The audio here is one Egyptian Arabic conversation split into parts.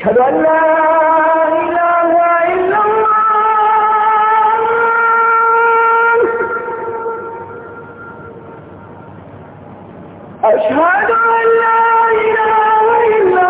أشهد أن لا إله إلا الله أشهد أن لا إله إلا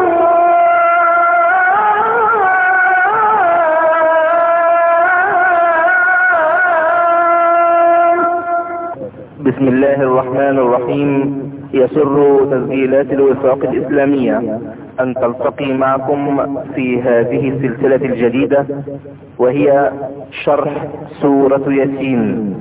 الله بسم الله الرحمن الرحيم يسر تسجيلات الوفاق الإسلامية أن تلتقي معكم في هذه السلسلة الجديدة وهي شرح سورة ياسين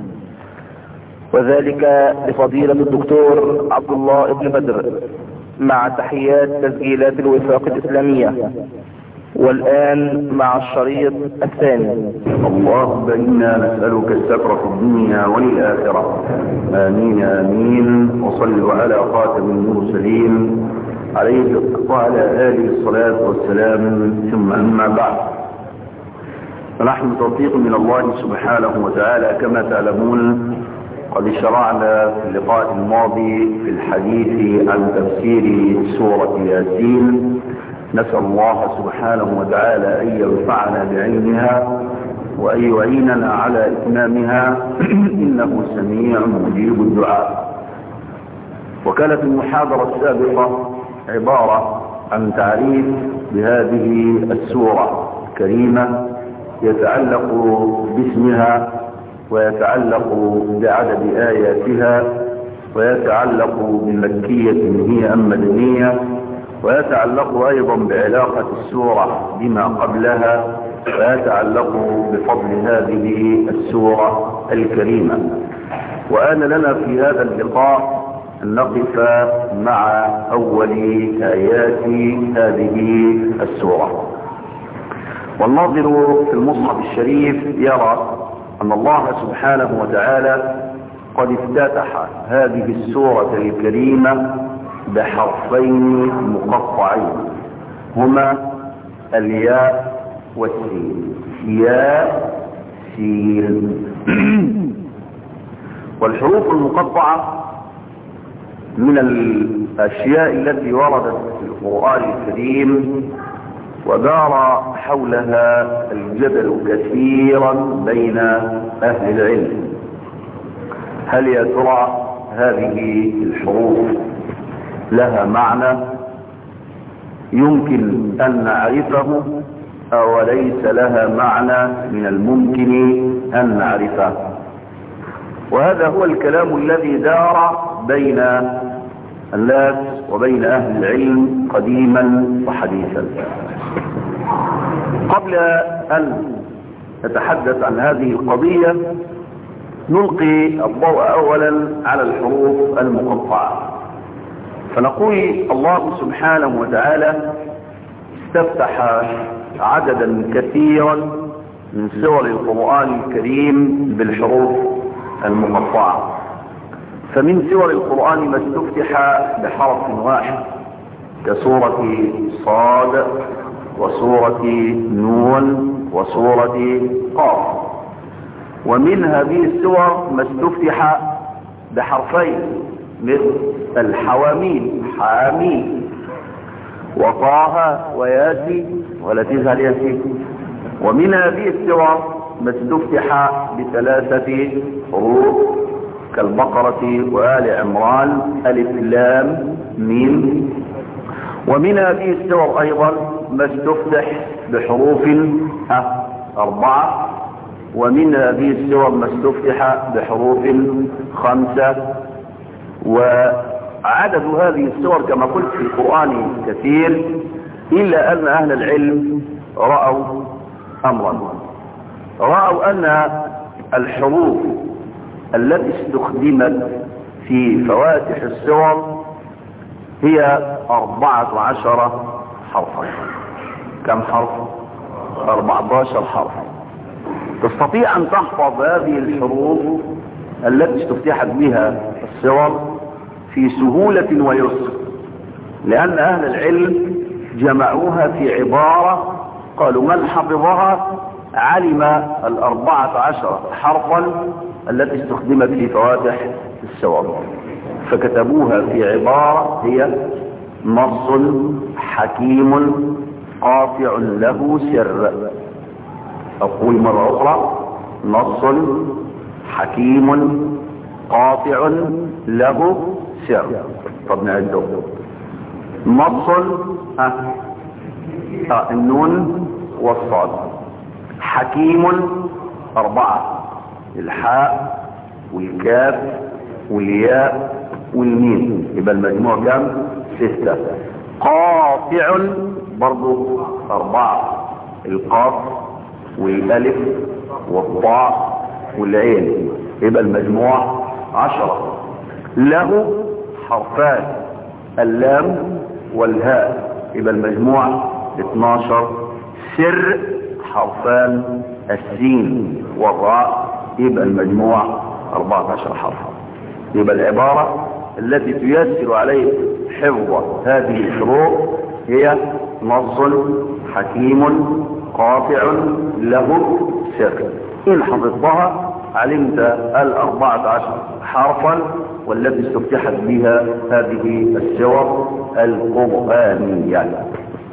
وذلك لفضيلة الدكتور عبد الله بن بدر مع تحيات تسجيلات الوفاق الإسلامية والآن مع الشريط الثاني اللهم إنا نسألك الستر في الدنيا والآخرة آمين آمين وصلوا على خاتم المرسلين عليه وعلى آله الصلاة والسلام ثم أما بعد فنحن توفيق من الله سبحانه وتعالى كما تعلمون قد شرعنا في اللقاء الماضي في الحديث عن تفسير سورة ياسين نسأل الله سبحانه وتعالى أن ينفعنا بعلمها وأن يعيننا على إتمامها إنه سميع مجيب الدعاء وكانت المحاضرة السابقة عبارة عن تعريف بهذه السورة الكريمة يتعلق باسمها ويتعلق بعدد آياتها ويتعلق بمكية هي أم مدنية ويتعلق أيضا بعلاقة السورة بما قبلها ويتعلق بفضل هذه السورة الكريمة وآن لنا في هذا اللقاء أن نقف مع أول آيات هذه السورة والناظر في المصحف الشريف يرى أن الله سبحانه وتعالى قد افتتح هذه السورة الكريمة بحرفين مقطعين هما الياء والسين ياء سين والحروف المقطعة من الأشياء التي وردت في القرآن الكريم ودار حولها الجدل كثيرا بين أهل العلم هل يا ترى هذه الحروف لها معنى يمكن أن نعرفه أو ليس لها معنى من الممكن أن نعرفه وهذا هو الكلام الذي دار بين الناس وبين أهل العلم قديما وحديثا قبل أن نتحدث عن هذه القضية نلقي الضوء أولا على الحروف المقطعة فنقول الله سبحانه وتعالى استفتح عددا كثيرا من سور القرآن الكريم بالحروف المقطعة فمن سور القرآن ما استفتح بحرف واحد كسورة صاد وسورة نون وسورة قاف ومن هذه السور ما استفتح بحرفين مثل الحوامين حامين وطه وياسين ولا تزهل ياسين ومن هذه السور ما استفتح بثلاثة حروف كالبقرة وآل عمران ألف لام ميم ومن هذه السور أيضا ما استفتح بحروف أربعة ومن هذه السور ما استفتح بحروف خمسة وعدد هذه السور كما قلت في القرآن كثير إلا أن أهل العلم رأوا أمرا رأوا أن الحروف التي استخدمت في فواتح السور هي أربعة عشر حرفا كم حرف أربعة عشر حرفا تستطيع أن تحفظ هذه الحروف التي استفتحت بها السور في سهولة ويسر لأن أهل العلم جمعوها في عبارة قالوا من حفظها علم الأربعة عشر حرفا التي استخدمت في فواتح السور فكتبوها في عبارة هي نص حكيم قاطع له سر أقول مرة أخرى نص حكيم قاطع له سر طب نعده نص ها آه النون والصاد حكيم أربعة الحاء والكاف والياء والميم يبقى المجموع كام ستة قاطع برضو أربعة القاف والألف والطاء والعين يبقى المجموع عشرة له حرفان اللام والهاء يبقى المجموع 12 سر حرفان السين والراء يبقى المجموع 14 حرفا يبقى العبارة التي تيسر عليه حفظ هذه الحروف هي نص حكيم قاطع له سر إن حفظتها علمت الأربعة عشر حرفا والتي استفتحت بها هذه السور القرآنية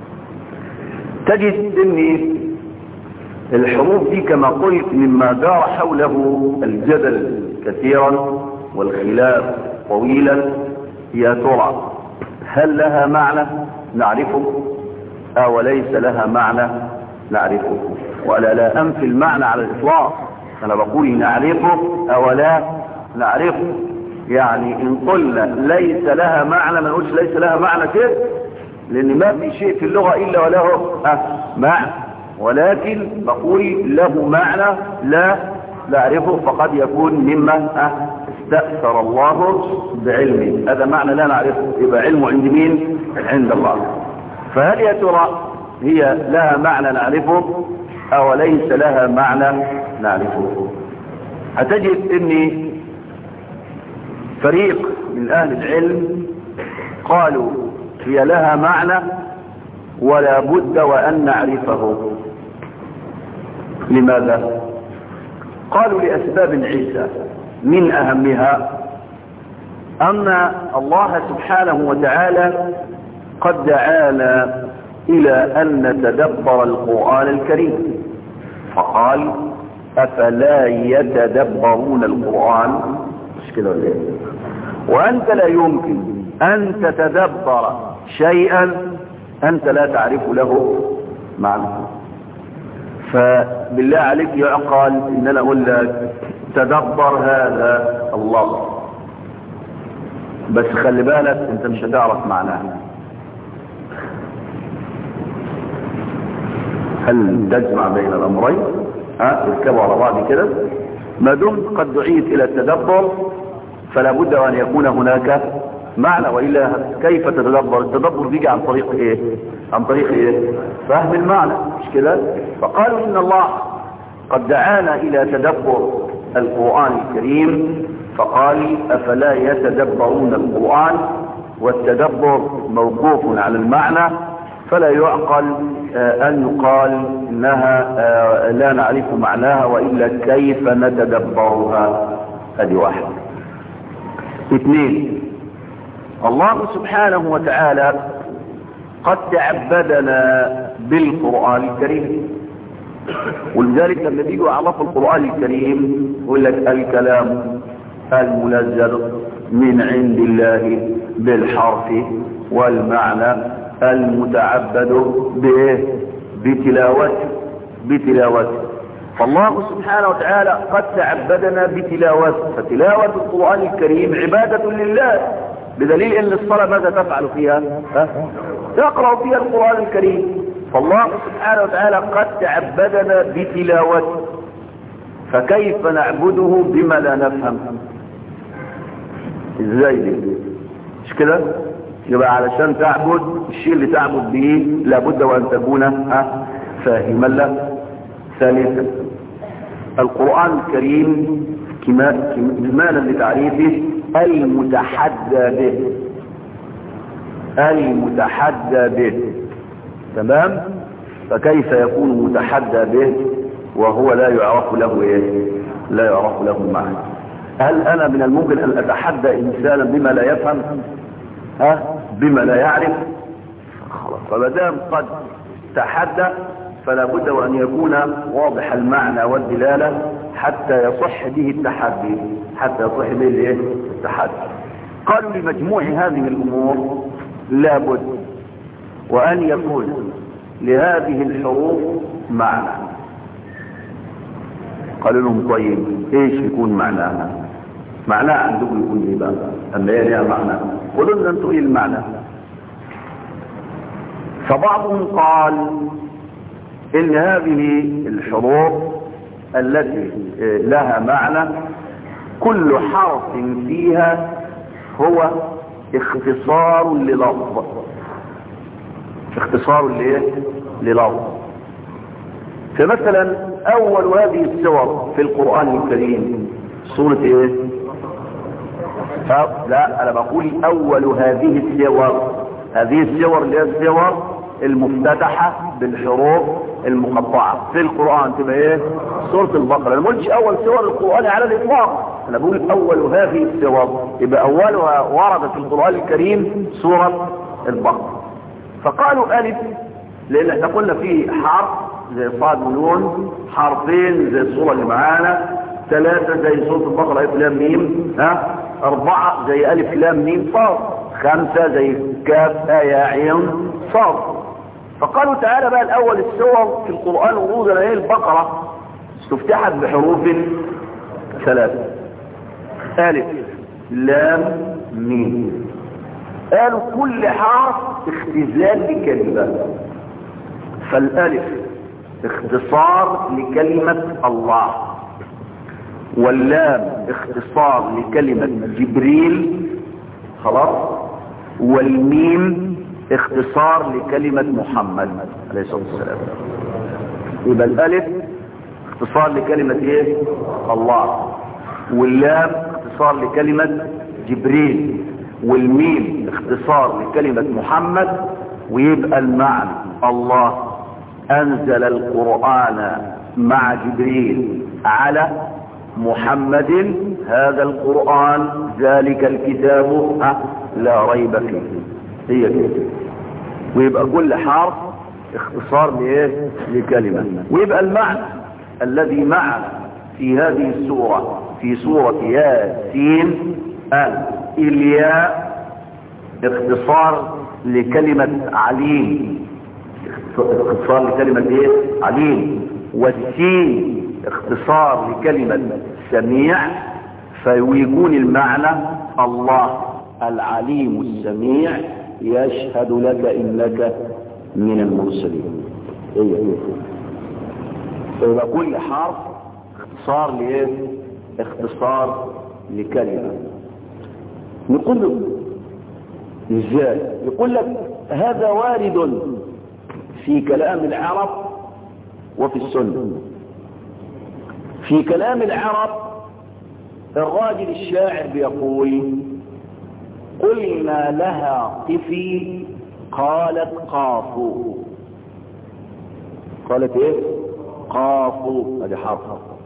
تجد ان الحروف دي كما قلت مما دار حوله الجدل كثيرا والخلاف طويلا يا ترى هل لها معنى نعرفه او ليس لها معنى نعرفه ولا لا انفي المعنى على الاطلاق انا بقول نعرفه او لا نعرفه يعني ان قلنا ليس لها معنى ما نقولش ليس لها معنى كده لان ما في شيء في اللغة الا وله أه معنى ولكن بقول له معنى لا نعرفه فقد يكون مما أه استأثر الله بعلمه هذا معنى لا نعرفه يبقى علمه عند مين عند الله فهل يا ترى هي لها معنى نعرفه او ليس لها معنى نعرفه هتجد ان فريق من اهل العلم قالوا هي لها معنى ولا بد وان نعرفه لماذا قالوا لاسباب عزة من اهمها ان الله سبحانه وتعالى قد دعانا الى ان نتدبر القرآن الكريم فقال افلا يتدبرون القرآن مش كده ولا ايه وانت لا يمكن ان تتدبر شيئا انت لا تعرف له معنى فبالله عليك يعقل ان انا اقول لك تدبر هذا الله بس خلي بالك انت مش هتعرف معناه هل تجمع بين الامرين ها تركبوا على بعض كده ما دمت قد دعيت الى التدبر فلا بد وان يكون هناك معنى والا كيف تتدبر التدبر بيجي عن طريق ايه عن طريق ايه فهم المعنى مش كده فقالوا ان الله قد دعانا الى تدبر القرآن الكريم فقال افلا يتدبرون القرآن والتدبر موقوف على المعنى فلا يعقل ان يقال انها لا نعرف معناها والا كيف نتدبرها هذه واحد اثنين الله سبحانه وتعالى قد تعبدنا بالقرآن الكريم ولذلك لما بيجوا يعرفوا القرآن الكريم يقول لك الكلام المنزل من عند الله بالحرف والمعنى المتعبد بايه بتلاوته بتلاوته فالله سبحانه وتعالى قد تعبدنا بتلاوته فتلاوة القرآن الكريم عبادة لله بدليل ان الصلاة ماذا تفعل فيها ها؟ تقرأ فيها القرآن الكريم فالله سبحانه وتعالى قد تعبدنا بتلاوته فكيف نعبده بما لا نفهم ازاي دي مش كده يبقى علشان تعبد الشيء اللي تعبد به لابد وان تكون ها فاهما له ثالثا القرآن الكريم كمالا لتعريفه المتحدى به المتحدى به تمام فكيف يكون متحدى به وهو لا يعرف له ايه لا يعرف له معنى هل انا من الممكن ان اتحدى انسانا بما لا يفهم ها بما لا يعرف خلاص فما دام قد تحدى فلا بد وأن يكون واضح المعنى والدلالة حتى يصح به التحدي حتى يصح به الايه التحدي قالوا لمجموع هذه الأمور لا بد وأن يكون لهذه الحروف معنى قالوا لهم طيب ايش يكون معناها معناها عندكم يكون ايه بقى اما هي لها معنى قولوا لنا انتوا ايه المعنى فبعضهم قال ان هذه الحروف التي لها معنى كل حرف فيها هو اختصار للفظ اختصار لايه للفظ فمثلا اول هذه السور في القرآن الكريم سورة ايه لا انا بقول اول هذه السور هذه السور اللي هي السور المفتتحة بالحروف المقطعة في القرآن تبقى ايه سورة البقرة انا ما قلتش اول سور القرآن على الاطلاق انا بقول اول هذه السور يبقى اولها ورد في القرآن الكريم سورة البقرة فقالوا الف لان احنا قلنا في حرف زي صاد ونون حرفين زي الصورة اللي معانا ثلاثة زي سورة البقرة ألف لام ميم ها أربعة زي ألف لام ميم صاد خمسة زي كاف آية عين صاد فقالوا تعالى بقى الأول السور في القرآن ورودا هي البقرة استفتحت بحروف ثلاثة ألف لام ميم قالوا كل حرف اختزال لكلمة فالألف اختصار لكلمة الله واللام اختصار لكلمة جبريل خلاص والميم اختصار لكلمة محمد عليه الصلاة والسلام يبقى الالف اختصار لكلمة ايه الله واللام اختصار لكلمة جبريل والميم اختصار لكلمة محمد ويبقى المعنى الله انزل القرآن مع جبريل على محمد هذا القرآن ذلك الكتاب لا ريب فيه هي كده ويبقى كل حرف اختصار لايه لكلمة ويبقى المعنى الذي معنا في هذه السورة في سورة ياسين أن الياء اختصار لكلمة عليم اختصار لكلمة ايه عليم والسين اختصار لكلمة سميع فيكون المعنى الله العليم السميع يشهد لك انك من المرسلين ايه ايه يبقى كل حرف اختصار لايه اختصار لكلمة نقول له ازاي يقول لك هذا وارد في كلام العرب وفي السنة في كلام العرب الراجل الشاعر بيقول قلنا لها قفي قالت قافوا قالت ايه قافوا ادي حرف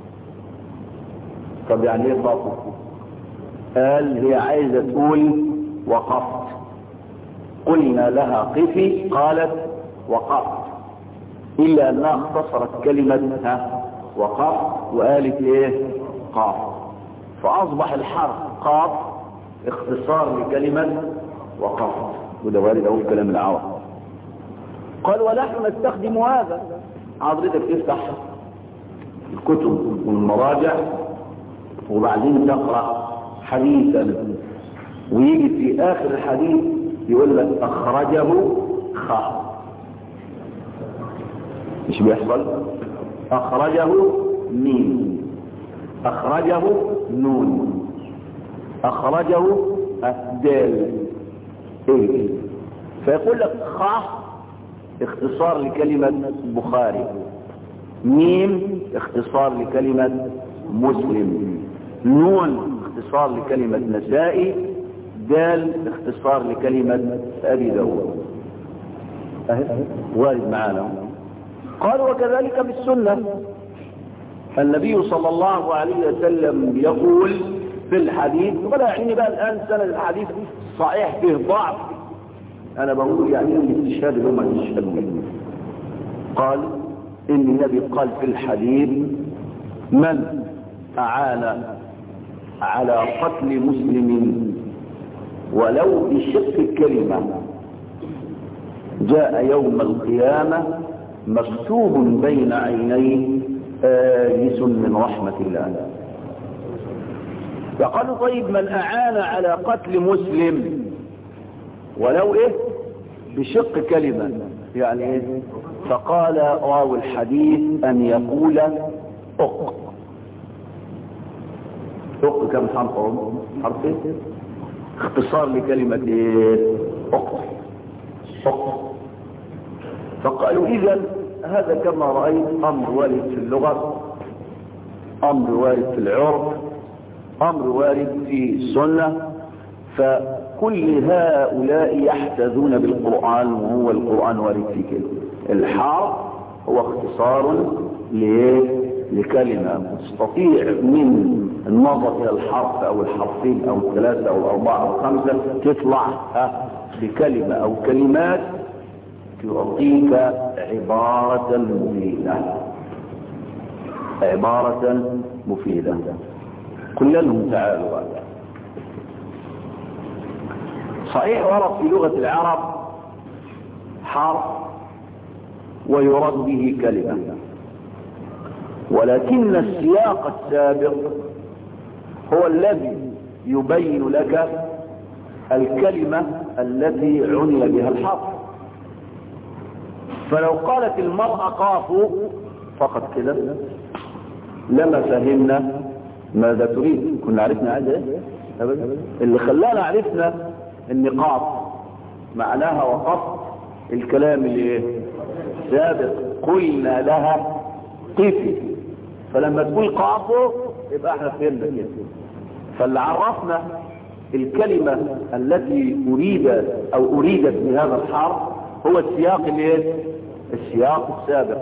طب يعني ايه قافوا قال هي عايزه تقول وقفت قلنا لها قفي قالت وقفت الا انها اختصرت كلمه ها وقف وقالت ايه قاف فاصبح الحرف قاف اختصار لكلمة وقف وده وارد اقول كلام العرب قال ونحن نستخدم هذا حضرتك تفتح الكتب والمراجع وبعدين تقرأ حديثا ويجي في اخر الحديث يقول لك اخرجه خ مش بيحصل اخرجه ميم اخرجه نون اخرجه الدال ايه فيقول لك خ اختصار لكلمة بخاري ميم اختصار لكلمة مسلم نون اختصار لكلمة نسائي دال اختصار لكلمة ابي داود وارد معانا قال وكذلك بالسنة النبي صلى الله عليه وسلم يقول في الحديث ولا يعني بقى الآن سند الحديث صحيح فيه ضعف أنا بقول يعني الاستشهاد اللي هم يستشهدون قال إن النبي قال في الحديث من أعان على قتل مسلم ولو بشق كلمة جاء يوم القيامة مكتوب بين عينيه آيس من رحمة الله فقالوا طيب من أعان على قتل مسلم ولو إيه بشق كلمة يعني إيه فقال راوي الحديث أن يقول أق أق كم حرف حرف إيه؟ اختصار لكلمة إيه أق أق فقالوا إذا هذا كما رأيت أمر وارد في اللغة أمر وارد في العرف أمر وارد في السنة فكل هؤلاء يحتذون بالقرآن وهو القرآن وارد في كلمة الحرف هو اختصار لكلمة تستطيع من النظر إلى الحرف أو الحرفين أو الثلاثة أو الأربعة أو الخمسة تطلع بكلمة أو كلمات تعطيك عبارة مفيدة عبارة مفيدة قل لهم تعالوا صحيح ورد في لغة العرب حرف ويراد به كلمة ولكن السياق السابق هو الذي يبين لك الكلمة التي عني بها الحرف فلو قالت المرأة قافوا فقط كده لما فهمنا ماذا تريد كنا عرفنا عايزة ايه أبدا. اللي خلانا عرفنا النقاط معناها وقفت الكلام اللي سابق قلنا لها قفي فلما تقول قافوا يبقى احنا فهمنا كده فاللي عرفنا الكلمة التي أريد أو أريدت بهذا الحرف هو السياق الايه السياق السابق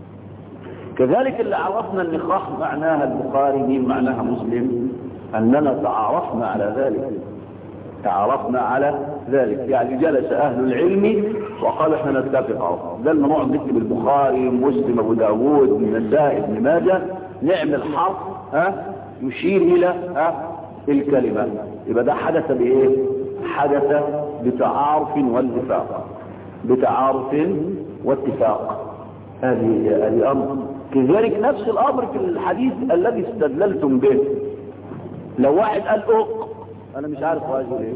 كذلك اللي عرفنا النقاح معناها البخاري مين معناها مسلم أننا تعارفنا على ذلك تعارفنا على ذلك يعني جلس أهل العلم وقال احنا نتفق ده لما نقعد نكتب البخاري مسلم أبو داوود النسائي ابن ماجه نعمل حرف ها يشير إلى ها الكلمة يبقى ده حدث بإيه حدث بتعارف واتفاق بتعارف واتفاق هذه هذه أمر كذلك نفس الأمر في الحديث الذي استدللتم به لو واحد قال أق أنا مش عارف عايز يقول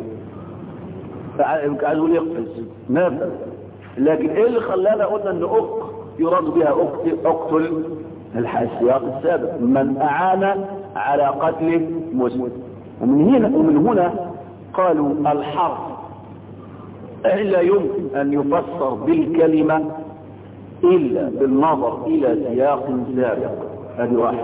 إيه يمكن عايز يقول يقفز مثلا لكن إيه اللي خلانا قلنا إن أق يراد بها أقتل السياق السابق من أعان على قتل مسلم ومن هنا ومن هنا قالوا الحرف لا يمكن أن يفسر بالكلمة إلا بالنظر إلى سياق سابق هذه واحد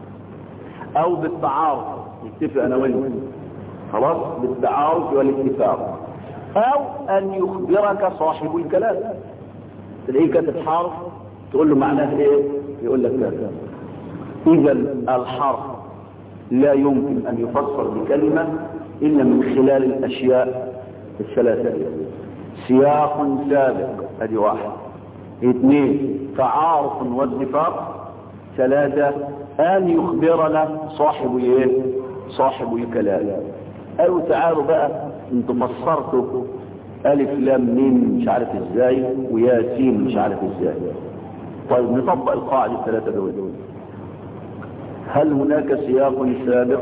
أو بالتعارض نتفق أنا وين خلاص بالتعارض والاتفاق أو أن يخبرك صاحب الكلام تلاقيه كاتب حرف تقول له معناه إيه يقول لك كذا إذا الحرف لا يمكن أن يفسر بكلمة إلا من خلال الأشياء الثلاثة سياق سابق هذه واحد اثنين تعارف واتفاق ثلاثة أن يخبرنا صاحب ايه صاحب الكلام قالوا تعالوا بقى انتم فسرتوا ألف لام ميم مش عارف ازاي وياسين مش عارف ازاي طيب نطبق القاعدة الثلاثة دول هل هناك سياق سابق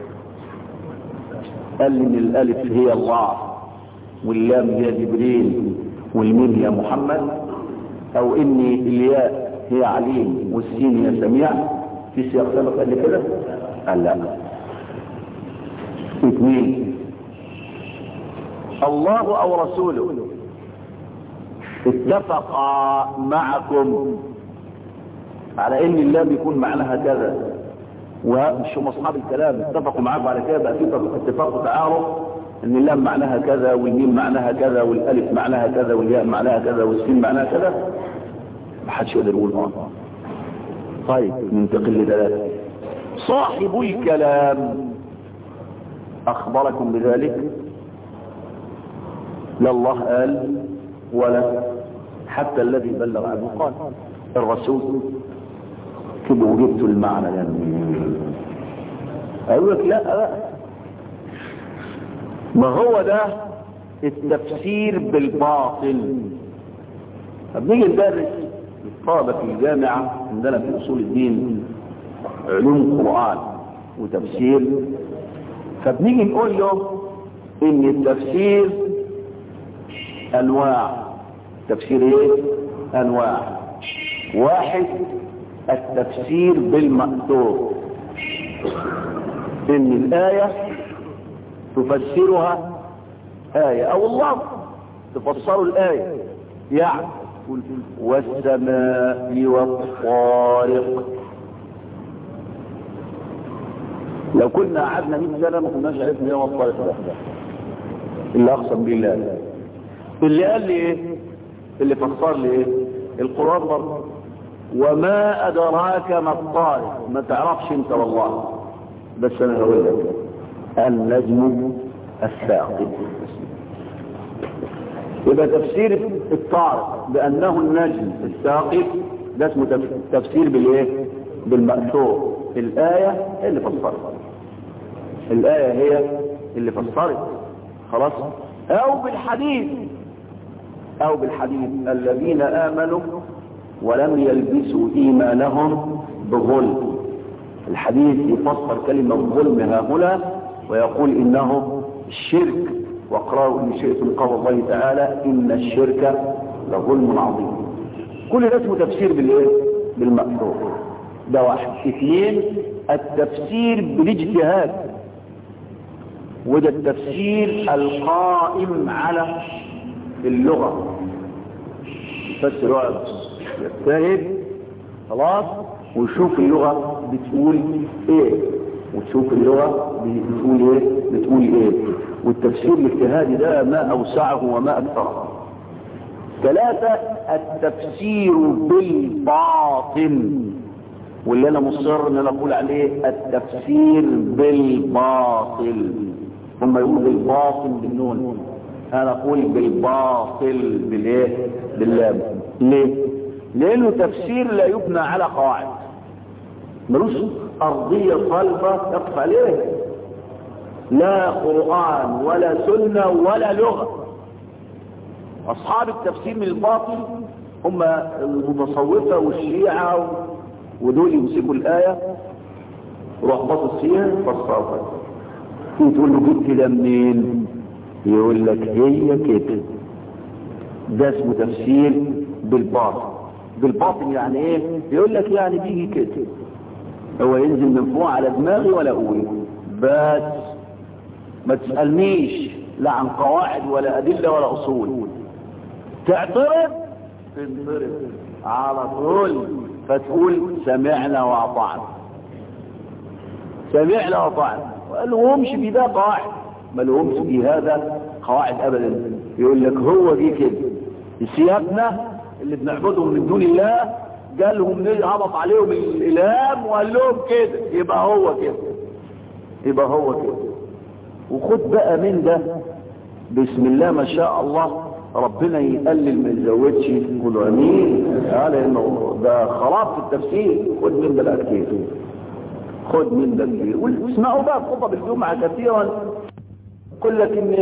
قال ان الالف هي الله واللام هي جبريل والميم هي محمد او ان الياء هي عليم والسين هي سميع في سياق سابق قال لي كده قال لا اثنين الله او رسوله اتفقا معكم على ان الله بيكون معناها كذا ومش هم اصحاب الكلام اتفقوا معاكم على كده بقى في اتفاق وتعارف ان اللام معناها كذا والميم معناها كذا والالف معناها كذا والياء معناها كذا والسين معناها كذا ما حدش يقدر يقول اه طيب ننتقل لثلاثه صاحب الكلام اخبركم بذلك لا الله قال ولا حتى الذي بلغ عنه قال الرسول تبقوا جبتوا المعنى ده اقول لك لا بقى ما هو ده التفسير بالباطل فبنيجي ندرس الطلبة في الجامعة عندنا في أصول الدين علوم قرآن وتفسير فبنيجي نقول له إن التفسير أنواع تفسير إيه؟ أنواع واحد التفسير بالمأثور إن الآية تفسرها آية أو الله تفسر الآية يعني والسماء والطارق لو كنا قعدنا 100 سنة ما كناش عرفنا ايه هو الطارق ده اللي اقسم بالله اللي قال لي ايه اللي فسر لي ايه القرآن برضه وما ادراك ما الطارق ما تعرفش انت والله بس انا هقول لك النجم الثاقب يبقى تفسير الطارق بانه النجم الثاقب ده اسمه تفسير بالايه بالمأثور الآية اللي فسرت الآية هي اللي فسرت خلاص او بالحديث او بالحديث الذين امنوا ولم يلبسوا ايمانهم بظلم الحديث يفسر كلمة ظلم هنا ويقول انه الشرك واقرأوا ان شئتم قول الله تعالى ان الشرك لظلم عظيم كل ده اسمه تفسير بالايه بالمأثور ده واحد اثنين التفسير بالاجتهاد وده التفسير القائم على اللغة يفسر واحد يجتهد خلاص ويشوف اللغة بتقول ايه وتشوف اللغة بتقول ايه بتقول ايه والتفسير الاجتهادي ده ما اوسعه وما اكثره ثلاثة التفسير بالباطن واللي انا مصر ان انا اقول عليه التفسير بالباطل هم يقولوا بالباطل بالنون انا اقول بالباطل بالايه باللام ليه لانه تفسير لا يبنى على قواعد ملوش ارضيه صلبه تقف عليه لا قران ولا سنه ولا لغه اصحاب التفسير من الباطل هم المتصوفه والشيعه ودول يمسكوا الآية روح باصص فيها فسرها تقول له جبت ده منين يقول لك هي كده ده اسمه تفسير بالباطن بالباطن يعني ايه يقول لك يعني بيجي كده هو ينزل من فوق على دماغي ولا اقول بس ما تسألنيش لا عن قواعد ولا أدلة ولا أصول تعترض تنضرب على طول فتقول سمعنا واطعنا سمعنا واطعنا ما لهمش في ده قواعد ما لهمش في هذا قواعد ابدا يقول لك هو دي كده سيادنا اللي بنعبدهم من دون الله قال لهم هبط عليهم الالهام وقال لهم كده يبقى هو كده يبقى هو كده وخد بقى من ده بسم الله ما شاء الله ربنا يقلل ما يزودش قولوا امين قال انه ده خراب في التفسير خد من ده بقى كتير خد من ده كتير واسمعوا بقى خطب الجمعه كثيرا يقول لك ان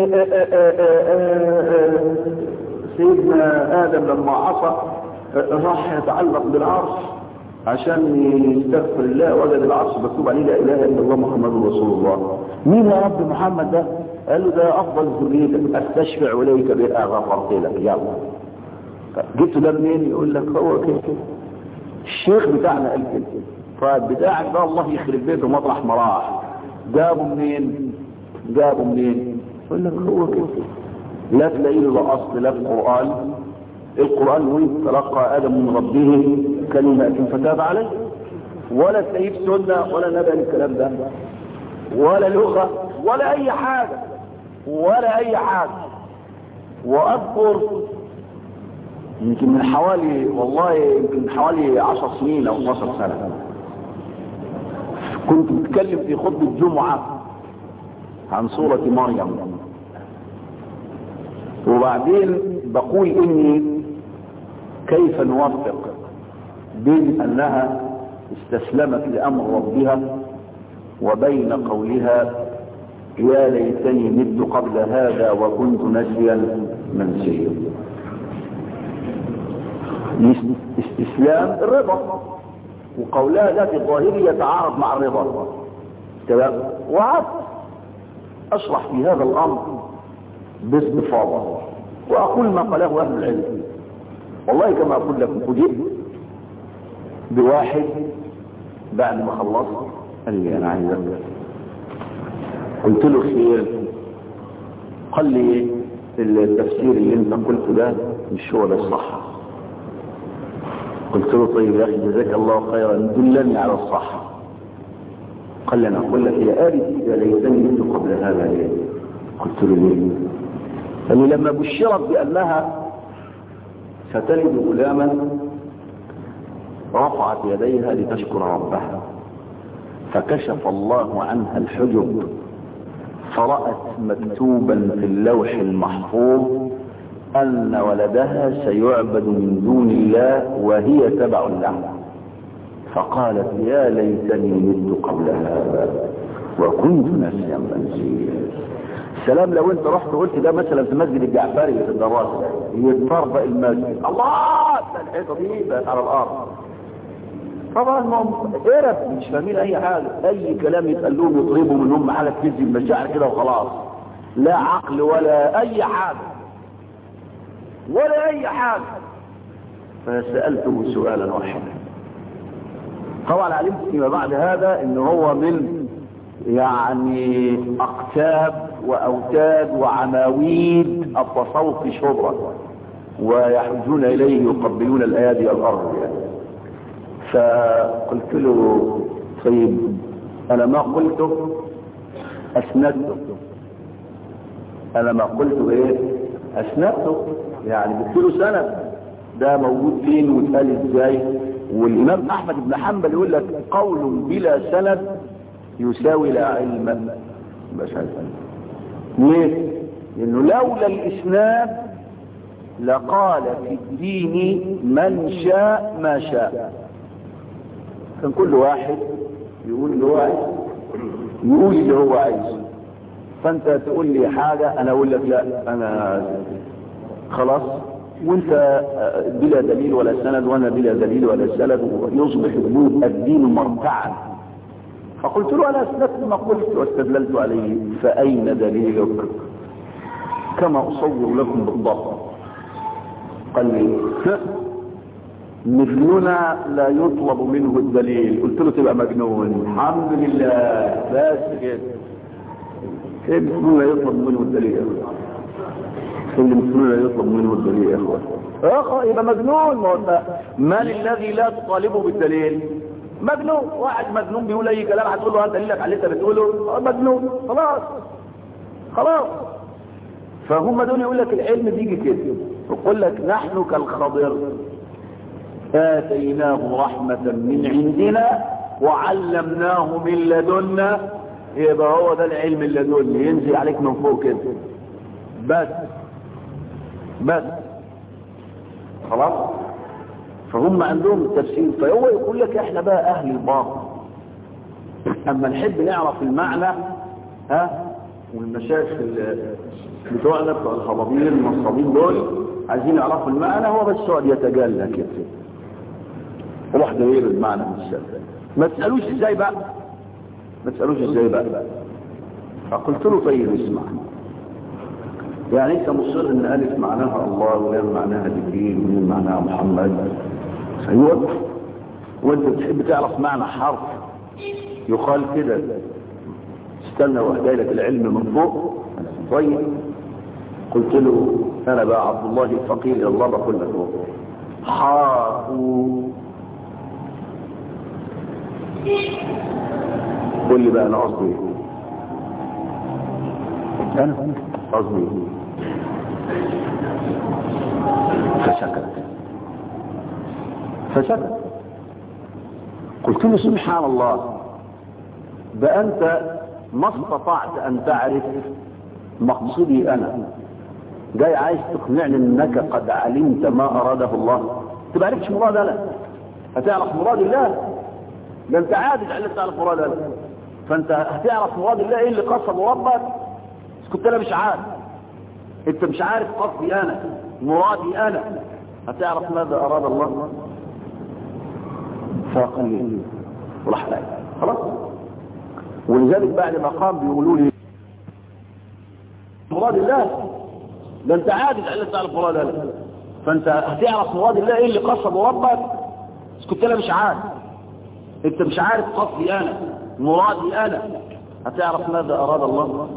سيدنا ادم لما عصى راح يتعلق بالعرش عشان يستغفر الله وجد العرش مكتوب عليه لا اله الا الله محمد رسول الله مين يا رب محمد ده قال له ده افضل ذريتك استشفع اليك بها غفرت لك يلا جبت ده منين يقول لك هو كده الشيخ بتاعنا قال كده طيب بتاعك ده الله يخرب بيته مطرح ما راح جابه منين جابه منين يقول لك هو كده لا تلاقي له اصل لا في القران القران يقول تلقى ادم من ربه كلمات فتاب عليه ولا تلاقيه في سنه ولا نبأ الكلام ده ولا لغه ولا اي حاجه ولا اي حاجه واذكر يمكن من حوالي والله يمكن من حوالي 10 سنين او 12 سنه كنت بتكلم في خطبه جمعه عن سوره مريم وبعدين بقول اني كيف نوفق بين انها استسلمت لامر ربها وبين قولها يا ليتني مت قبل هذا وكنت نسيا منسيا استسلام الرضا وقولها ذات الظاهر يتعارض مع الرضا تمام وعد اشرح في هذا الامر باستفاضه واقول ما قاله اهل العلم والله كما اقول لكم فوجئت بواحد بعد ما خلصت قال لي انا عايز أبدأ. قلت له خير قال لي التفسير اللي انت قلته ده مش هو ده الصح قلت له طيب يا اخي جزاك الله خيرا دلني على الصح قال لي انا اقول لك يا ابي يا ليتني مت قبل هذا ليه قلت له ليه قال لي لما بشرت بانها ستلد غلاما رفعت يديها لتشكر ربها فكشف الله عنها الحجب فرأت مكتوبا في اللوح المحفوظ أن ولدها سيعبد من دون الله وهي تبع له فقالت يا ليتني مت قبل هذا وكنت نسيا منسيا سلام لو انت رحت قلت ده مثلا في مسجد الجعفري في الدراسة يتطربق المسجد الله الحيطة دي بقت على الارض طبعا ما هم قرف مش فاهمين اي حاجة اي كلام يتقال لهم يطلبوا منهم حالة تزي المشاعر كده وخلاص لا عقل ولا اي حاجة ولا اي حاجة فسألته سؤالا واحدا طبعا علمت فيما بعد هذا ان هو من يعني اقتاب واوتاد وعناويد التصوف في شبرا ويحجون اليه يقبلون الايادي والارض يعني فقلت له طيب انا ما قلته اسندته انا ما قلته ايه اسندته يعني قلت له سند ده موجود فين واتقال ازاي والامام احمد بن حنبل يقول لك قول بلا سند يساوي لا علم مش عارف ليه لانه لولا الاسناد لقال في الدين من شاء ما شاء كان كل واحد يقول اللي هو عايز يقول اللي هو عايزه فانت تقول لي حاجة انا اقول لك لا انا خلاص وانت بلا دليل ولا سند وانا بلا دليل ولا سند ويصبح الدين مرتعا فقلت له انا اسندت ما قلت واستدللت عليه فاين دليلك كما اصور لكم بالضبط قال لي مثلنا لا يطلب منه الدليل قلت له تبقى مجنون الحمد لله بس كده ايه مثلنا يطلب منه الدليل يا اخوان اللي مثلنا يطلب منه الدليل يا اخوان اخ يبقى مجنون ما هو من الذي لا تطالبه بالدليل مجنون واحد مجنون بيقول اي كلام هتقول له انت دليلك على اللي انت بتقوله مجنون خلاص خلاص فهم دول يقول لك العلم بيجي كده يقول لك نحن كالخضر آتيناه رحمة من عندنا وعلمناه من لدنا يبقى هو ده العلم اللدني ينزل عليك من فوق كده بس بس خلاص فهم عندهم التفسير فهو يقول لك احنا بقى اهل الباطل اما نحب نعرف المعنى ها والمشايخ بتوعنا بتوع الخبابير النصابين دول عايزين يعرفوا المعنى هو بس يقعد يتجلى كده واحده غير المعنى من الشرع ما تسالوش ازاي بقى ما تسالوش ازاي بقى فقلت له طيب اسمع يعني انت مصر ان الف معناها الله ولام معناها جبريل ومين معناها محمد ايوه وانت بتحب تعرف معنى حرف يقال كده استنى وهداي لك العلم من فوق طيب قلت له انا بقى عبد الله الفقير الى الله بقول لك هو حاء قول لي بقى انا قصدي ايه انا قصدي ايه فسكت فسكت قلت له سبحان الله ده انت ما استطعت ان تعرف مقصدي انا جاي عايز تقنعني انك قد علمت ما اراده الله انت ما عرفتش مراد انا هتعرف مراد الله ده انت عادل على تعرف مراد الله فانت هتعرف مراد الله ايه اللي قصده ربك بس كنت انا مش عارف انت مش عارف قصدي انا مرادي انا هتعرف ماذا اراد الله فقال وراح لا خلاص ولذلك بعد ما قام بيقولوا لي مراد الله ده انت عادل على تعرف مراد الله فانت هتعرف مراد الله ايه اللي قصده ربك بس كنت انا مش عارف انت مش عارف قصدي انا مرادي انا هتعرف ماذا اراد الله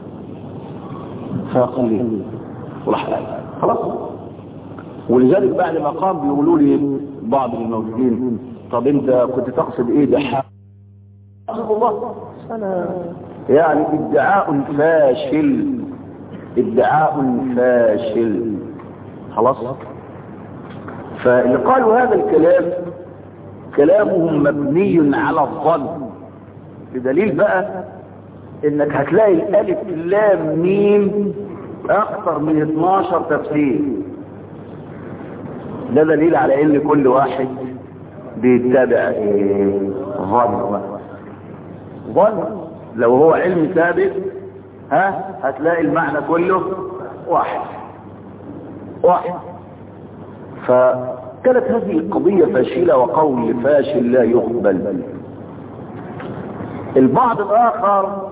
فقال لي وراح لا خلاص ولذلك بعد ما قام بيقولوا لي بعض الموجودين طب انت كنت تقصد ايه ده حق الله انا يعني ادعاء فاشل ادعاء فاشل خلاص فاللي قالوا هذا الكلام كلامهم مبني على الظن بدليل بقى انك هتلاقي الالف لام ميم اكثر من 12 تفسير ده دليل على ان كل واحد بيتبع ايه ظن ظن لو هو علم ثابت ها هتلاقي المعنى كله واحد واحد فكانت هذه القضية فاشلة وقول فاشل لا يقبل البعض الآخر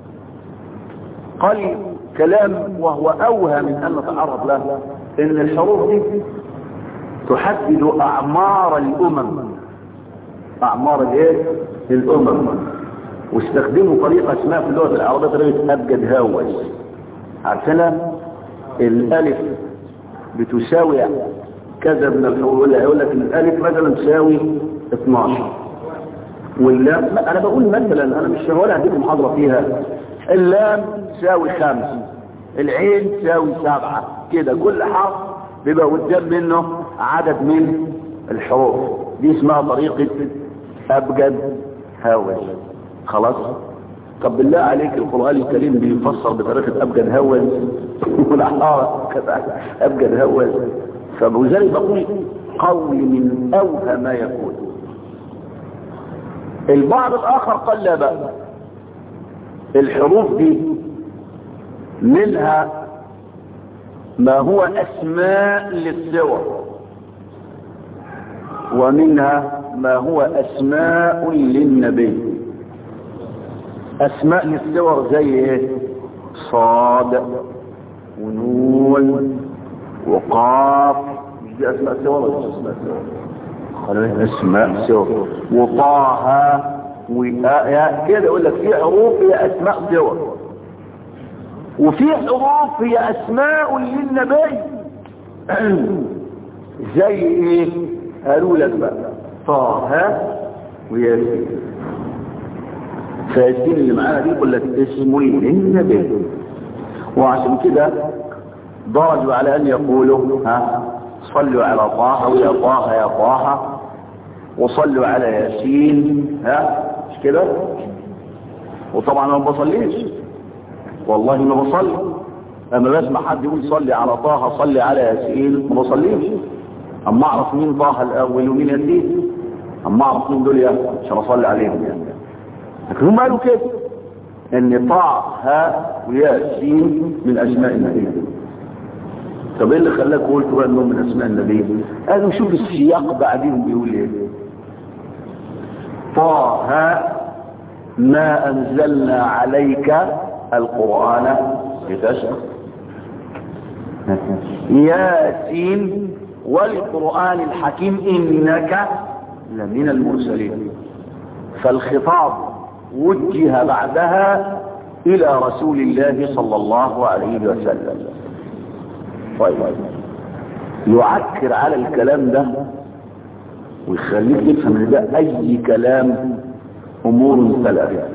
قال كلام وهو أوهى من أن نتعرض له إن الحروف دي تحدد أعمار الأمم أعمار الإيه؟ الأمم واستخدموا طريقة اسمها في اللغة العربية طريقة أبجد هاوس عارفينها الألف بتساوي كذا من الحروف ولا يقول لك الألف مثلا تساوي 12 واللام لا أنا بقول مثلا أنا مش ولا هديك محاضرة فيها اللام تساوي خمس العين تساوي سبعة كده كل حرف بيبقى قدام منه عدد من الحروف دي اسمها طريقة أبجد هاوس خلاص طب بالله عليك القرآن الكريم بيفسر بطريقة أبجد هوز والأحرار أبجد هوز فبذلك بقول قول من أوهى ما يكون البعض الآخر قال لا بقى الحروف دي منها ما هو أسماء للسور ومنها ما هو أسماء للنبي اسماء للسور زي ايه صاد ونون وقاف دي اسماء سور ولا اسماء سور قالوا اسماء سور وطه ويا كده يقول لك في حروف هي اسماء سور وفي حروف هي اسماء للنبي زي ايه قالوا لك بقى طه وياسين فياسين اللي معانا دي يقول لك اسم للنبي وعشان كده درجوا على ان يقولوا ها صلوا على طه ويا طه يا طه وصلوا على ياسين ها مش كده وطبعا انا ما بصليش والله ما بصلي اما بسمع حد يقول صلي على طه صلي على ياسين ما بصليش اما اعرف مين طه الاول ومين ياسين اما اعرف مين دول يا عشان اصلي عليهم يعني لكن هم قالوا كده ان طه وياسين من اسماء النبي طب ايه اللي خلاك قلت بقى انهم من اسماء النبي قالوا شوف السياق بعدين بيقول ايه طه ما انزلنا عليك القرآن لتشقى ياسين والقرآن الحكيم إنك لمن المرسلين فالخطاب وجه بعدها إلى رسول الله صلى الله عليه وسلم طيب يعكر على الكلام ده ويخليك تفهم ان ده اي كلام امور ثلاثه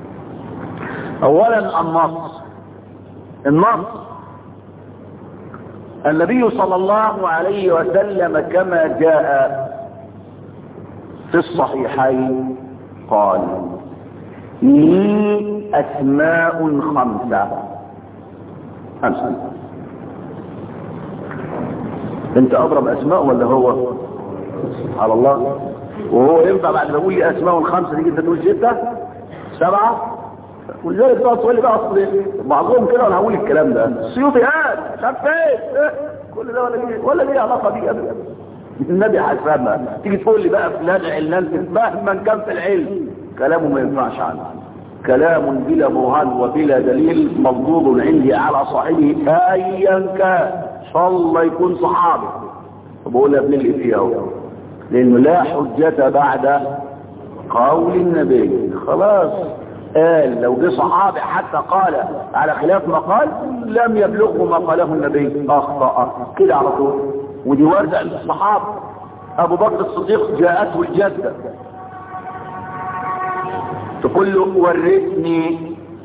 اولا النص النص النبي صلى الله عليه وسلم كما جاء في الصحيحين قال لي اسماء خمسه خمسه انت اضرب اسماء ولا هو على الله وهو ينفع بعد ما اقول لي اسماء الخمسه دي انت تقول سته سبعه ولذلك بقى تقول لي بقى اصل بعضهم كده وانا هقول الكلام ده السيوطي قال مش عارف ايه إيه؟ كل ده ولا ليه ولا ليه علاقه بيه ابدا النبي حسبها تيجي تقول لي بقى فلان علان مهما كان في العلم كلامه ما ينفعش عنه كلام بلا برهان وبلا دليل مردود عندي على صاحبه ايا كان ان شاء الله يكون صحابي بقول ابن الافياء لانه لا حجة بعد قول النبي خلاص قال لو جه صحابي حتى قال على خلاف ما قال لم يبلغه ما قاله النبي اخطأ كده على طول ودي وردة عند الصحابة ابو بكر الصديق جاءته الجدة تقول له ورثني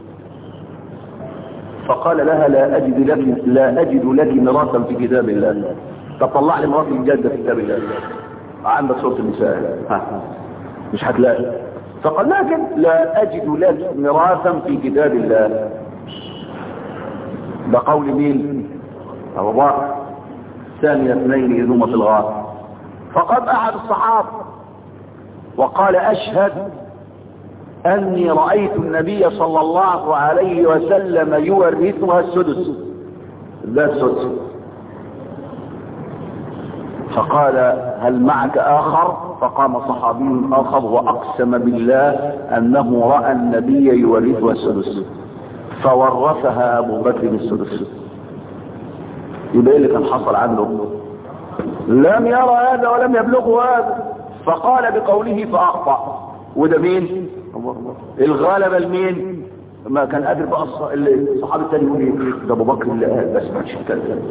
فقال لها لا اجد لك لا اجد لك ميراثا في كتاب الله تطلع لي ميراث الجدة في كتاب الله عندك صورة النساء ها. مش هتلاقي فقال لكن لا اجد لك ميراثا في كتاب الله ده قول مين ابو بكر ثاني اثنين اذ هما في الغار فقد احد الصحابه وقال اشهد اني رايت النبي صلى الله عليه وسلم يورثها السدس ده السدس فقال هل معك اخر فقام صحابي اخر واقسم بالله انه راى النبي يورثها السدس فورثها ابو بكر السدس يبقى اللي كان حصل عنده لم يرى هذا ولم يبلغه هذا فقال بقوله فاخطا وده مين الغالب المين ما كان قادر بقى الصحابي الثاني يقول ايه ده ابو بكر اللي قال بس ما تشوف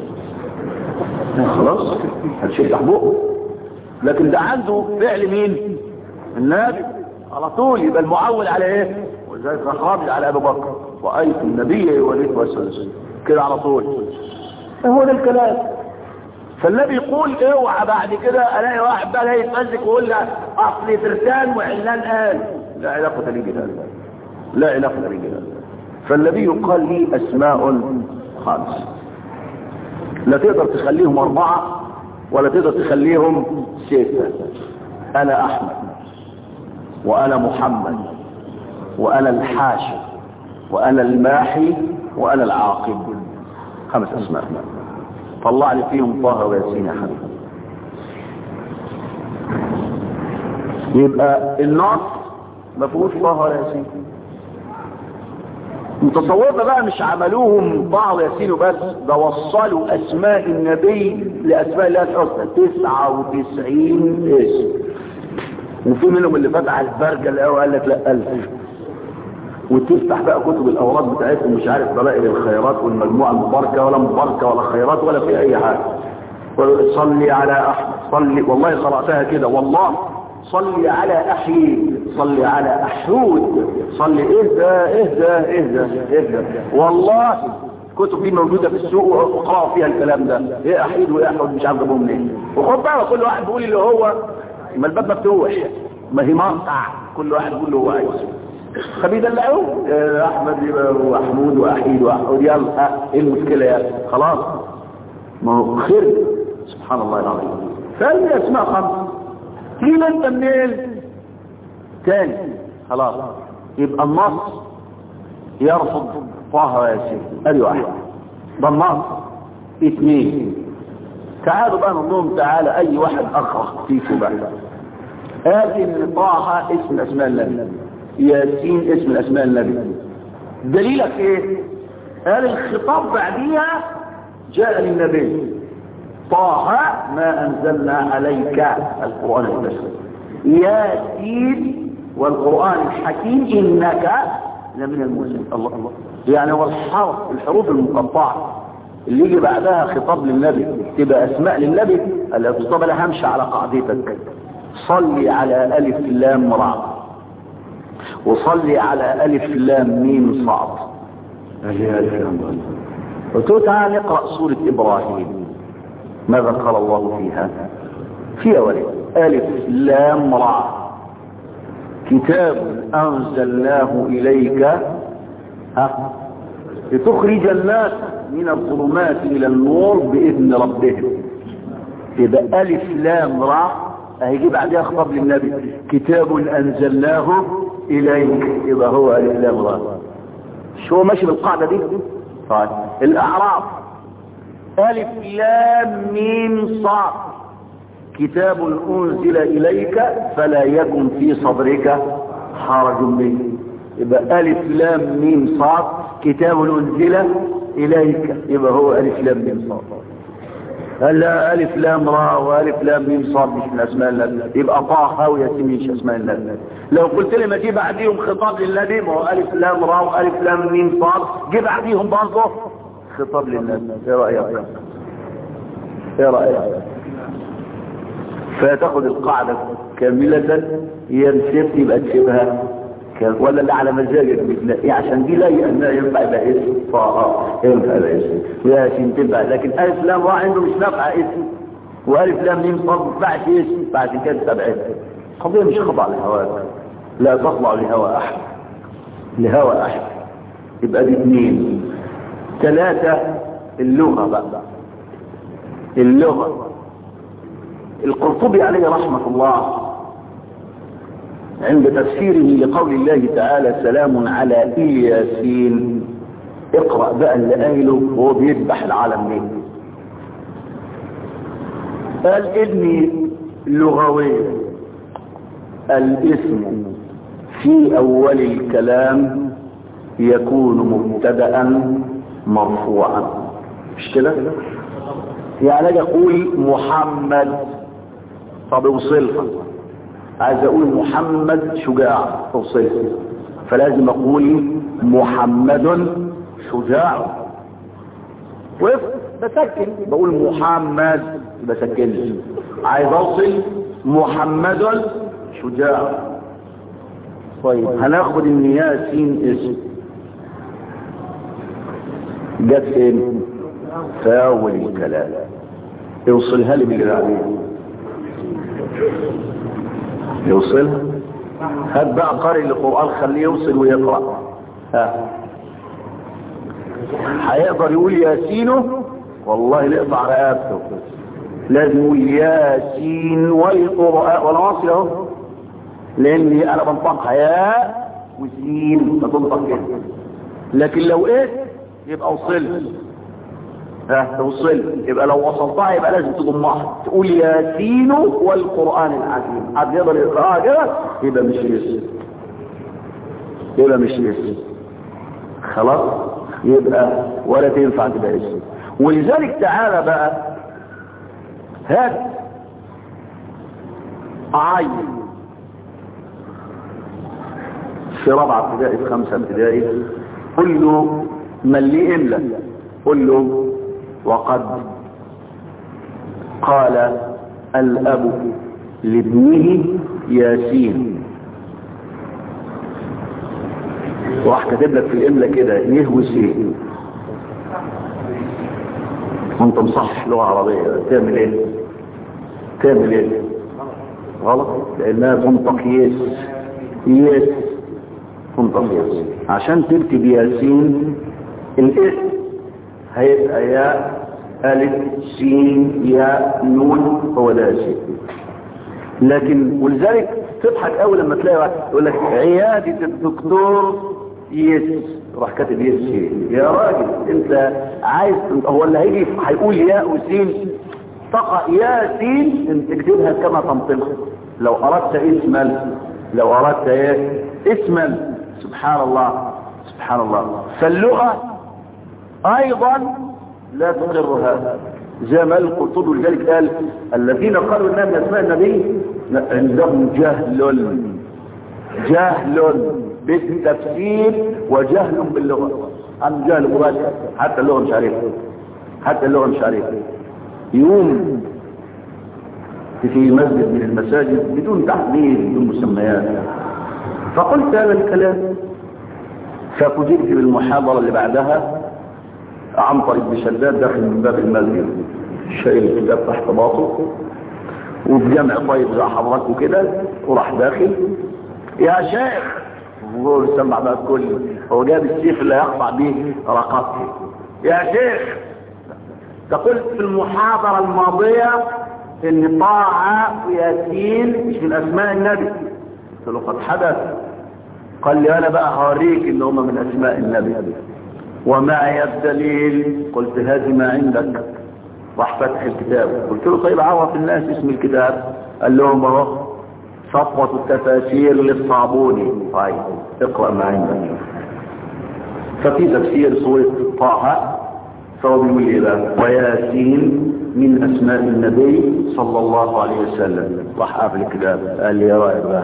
خلاص هتشيل بقه لكن ده عنده فعل مين النبي على طول يبقى المعول على ايه ولذلك خابر على ابو بكر رايت النبي يورثه وسلسل كده على طول هو ده الكلام فالنبي يقول اوعى بعد كده الاقي واحد بقى يتمسك ويقول لي اصل ترتان وعلان قال لا علاقه لي بهذا لا علاقه لي بهذا فالنبي قال لي اسماء خمس لا تقدر تخليهم اربعه ولا تقدر تخليهم سته انا احمد وانا محمد وانا الحاشر وانا الماحي وانا العاقب خمس اسماء طلع لي فيهم طه وياسين يا حبيبي يبقى النص ما فيهوش طه ولا ياسين متصورنا بقى مش عملوهم طه وياسين وبس ده وصلوا اسماء النبي لاسماء الله الحسنى 99 اسم وفي منهم اللي فتح البرجه الاول قال لك لا ألف وتفتح بقى كتب الاوراد بتاعتهم مش عارف ضلائل الخيرات والمجموعه المباركه ولا مباركه ولا خيرات ولا في اي حاجه صلي على احمد صلي والله قراتها كده والله صلي على احيي صلي على احود صلي ايه ده ايه ده ايه ده ايه ده والله الكتب دي موجوده في السوق واقراوا فيها الكلام ده ايه احيد وايه احود مش عارف جابهم منين وخد بقى كل واحد بيقول اللي هو ما الباب مفتوح ما هي مقطع كل واحد بيقول له هو عايز فبيدلعوه احمد وحمود واحيد واحمد يلا ايه المشكله يا خلاص ما هو خير سبحان الله العظيم فهذه اسماء خمسه تيجي انت منين تاني خلاص يبقى النص يرفض طه وياسين ادي واحد ده النص اثنين تعالوا بقى نقول لهم تعالى اي واحد اخرق فيكم بقى قال ان طه اسم اسماء الله ياسين اسم الاسماء النبي دليلك ايه قال الخطاب بعديها جاء للنبي طه ما انزلنا عليك القرآن المسلم ياسين والقرآن الحكيم انك لمن المسلم الله الله يعني هو الحرف الحروف المقطعة اللي يجي بعدها خطاب للنبي تبقى اسماء للنبي الخطاب لا همشي على قاعدتك صلي على الف لام را وصلي على ألف لام ميم صعب قلت له تعالى نقرأ سورة إبراهيم ماذا قال الله فيها في أولي ألف لام را كتاب أنزلناه إليك ها لتخرج الناس من الظلمات إلى النور بإذن ربهم يبقى ألف لام را هيجي بعدها خطاب للنبي كتاب انزلناه اليك يبقى هو الف لام را شو هو ماشي بالقاعده دي طيب الاعراف الف لام ميم صاد كتاب انزل اليك فلا يكن في صدرك حرج منه يبقى الف لام ميم صاد كتاب انزل اليك يبقى هو الف لام ميم صاد هلا الف لام را والف لام ميم صاد مش من اسماء الله يبقى طه وياسين مش اسماء الله لو قلت لي ما جه بعديهم خطاب للنبي ما هو الف لام را والف لام ميم صاد جه بعديهم برضه خطاب للنبي ايه رايك ايه رايك فتاخد القاعده كامله ينسب يبقى تسيبها ولا اللي على مزاجك بتلاقي عشان دي لا ينفع يبقى اسم فاه ينفع يبقى اسم ياسين تبقى لكن الف لام را عنده مش نافعه اسم والف لام ميم صاد ما ينفعش اسم بعد كده تبعد القضيه مش خضع لهواك لا تخضع لهوى احد لهوى احد يبقى دي اثنين ثلاثه اللغه بقى اللغه القرطبي عليه رحمه الله عند تفسيره لقول الله تعالى سلام على الياسين اقرأ بقى اللي قايله وهو بيذبح العالم ليه قال اني لغويا الاسم في اول الكلام يكون مبتدا مرفوعا مش كده يعني اجي اقول محمد طب اوصلها عايز اقول محمد شجاع اوصلها فلازم اقول محمد شجاع وقف بسكن بقول محمد بسكن عايز اوصل محمد شجاع طيب هناخد ان ياسين اسم جت فين في اول الكلام اوصلها لي بالعربية يوصلها هات بقى قارئ القرآن خليه يوصل ويقرأ ها هيقدر يقول ياسينه والله نقطع رقبته لازم يقول ياسين والقرآن وانا واصل اهو لاني انا بنطقها يا وسين بتنطق كده لكن لو ايه يبقى وصلت ها توصل يبقى لو وصلتها يبقى لازم تضمها تقول ياسين والقرآن العظيم حد يقدر يقراها كده يبقى مش ياسين يبقى مش ياسين خلاص يبقى ولا تنفع تبقى اسم ولذلك تعالى بقى هات عين في رابعة ابتدائي في خمسة ابتدائي قل له ملي املا قل له وقد قال الاب لابنه ياسين راح كاتب لك في الاملا كده يهوي سين وانت مصحح لغه عربيه تعمل ايه تعمل ايه غلط لانها تنطق يس يس تنطق يس عشان تكتب ياسين الاسم هيبقى يا الف سين يا نون هو ده شيء لكن ولذلك تضحك قوي لما تلاقي واحد يقول لك عياده الدكتور يس راح كاتب يس يا راجل انت عايز هو اللي هيجي هيقول يا وسين تقع يا سين انت تكتبها كما تنطقها لو اردت اسما لو اردت ايه اسما سبحان الله سبحان الله فاللغه ايضا لا تقر هذا زي ما القرطبي لذلك قال الذين قالوا انها من اسماء النبي عندهم جهل جهل بالتفسير وجهل باللغه عن جهل مباشر حتى اللغه مش عارفها حتى اللغه مش عارفها يوم في مسجد من المساجد بدون تحديد بدون مسميات فقلت هذا الكلام ففوجئت بالمحاضره اللي بعدها عن طريق بشداد داخل من باب المسجد شايل الكتاب تحت باطه وبجمع طيب زي حضراتكم كده وراح داخل يا شيخ وهو سمع بقى الكل هو جاب السيف اللي يقطع به رقبتي يا شيخ تقول في المحاضرة الماضية ان طه وياسين مش من اسماء النبي قلت له قد حدث قال لي انا بقى هوريك ان هم من اسماء النبي ومعي الدليل قلت هذه ما عندك راح فتح الكتاب قلت له طيب عرف الناس اسم الكتاب قال لهم اهو صفوة التفاسير للصابوني طيب اقرأ ما عندك ففي تفسير سورة طه فهو بيقول ايه بقى وياسين من اسماء النبي صلى الله عليه وسلم راح قافل الكتاب قال لي يا رايك بقى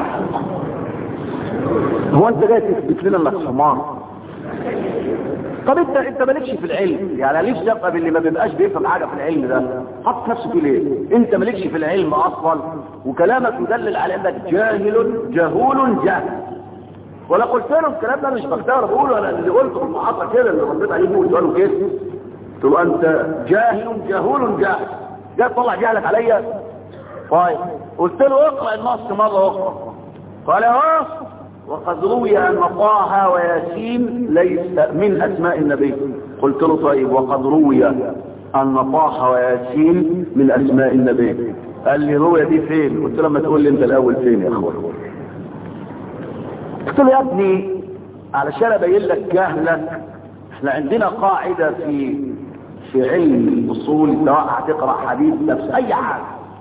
هو انت جاي تثبت لنا انك حمار طب انت انت مالكش في العلم يعني ليش دقه باللي ما بيبقاش بيفهم حاجه في العلم ده حط نفسه فيه ليه انت مالكش في العلم اصلا وكلامك يدلل على انك جاهل جهول جاهل ولا قلت له الكلام ده مش بختار بقوله انا اللي قلته في المحاضره كده اللي رديت عليه بقول قالوا كده قلت له انت جاهل جهول جاهل جاي تطلع جهلك عليا طيب قلت له اقرا النص مره اخرى قال اهو وقد روي ان طه وياسين ليس من اسماء النبي قلت له طيب وقد روي ان طه وياسين من اسماء النبي قال لي روي دي فين قلت له ما تقول لي انت الاول فين يا اخوان قلت له يا ابني علشان ابين لك جهلك احنا عندنا قاعده في في علم الاصول سواء هتقرا حديث نفس اي حاجه